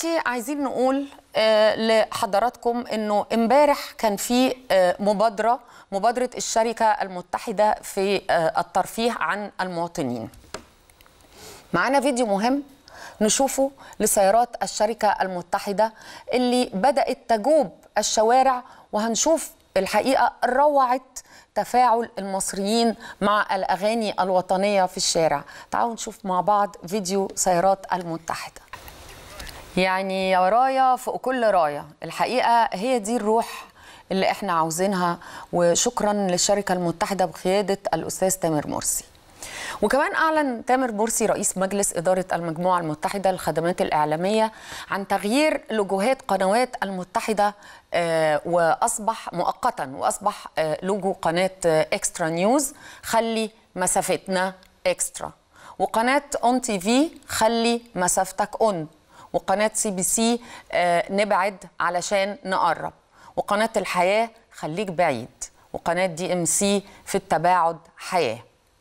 دلوقتي عايزين نقول آه، لحضراتكم انه امبارح كان في آه، مبادره مبادره الشركه المتحده في آه، الترفيه عن المواطنين. معانا فيديو مهم نشوفه لسيارات الشركه المتحده اللي بدات تجوب الشوارع وهنشوف الحقيقه روعه تفاعل المصريين مع الاغاني الوطنيه في الشارع. تعالوا نشوف مع بعض فيديو سيارات المتحده. يعني يا رايه فوق كل رايه الحقيقه هي دي الروح اللي احنا عاوزينها وشكرا للشركه المتحده بقياده الاستاذ تامر مرسي وكمان اعلن تامر مرسي رئيس مجلس اداره المجموعه المتحده للخدمات الاعلاميه عن تغيير لوجوهات قنوات المتحده آه، واصبح مؤقتا واصبح آه، لوجو قناه آه، اكسترا نيوز خلي مسافتنا اكسترا وقناه اون تي في خلي مسافتك اون وقناه سي بي سي آه، نبعد علشان نقرب وقناه الحياه خليك بعيد وقناه دي ام سي في التباعد حياه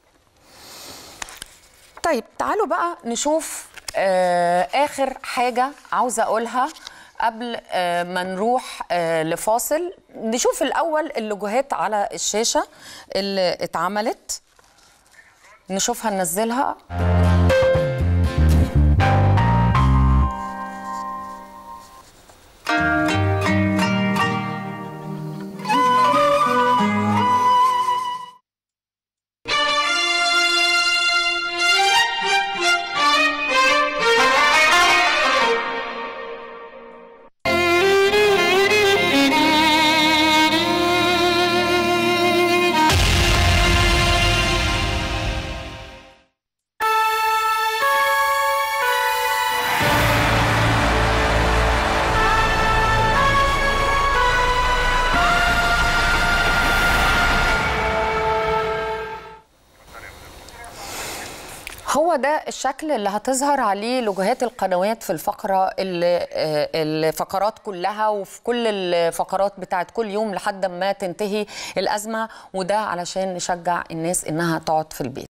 طيب تعالوا بقى نشوف آه اخر حاجه عاوزه اقولها قبل آه ما نروح آه لفاصل نشوف الاول اللوجوهات على الشاشه اللي اتعملت نشوفها ننزلها هو ده الشكل اللي هتظهر عليه لوجوهات القنوات في الفقرة اللي آه، الفقرات كلها وفي كل الفقرات بتاعت كل يوم لحد ما تنتهي الأزمة وده علشان نشجع الناس إنها تقعد في البيت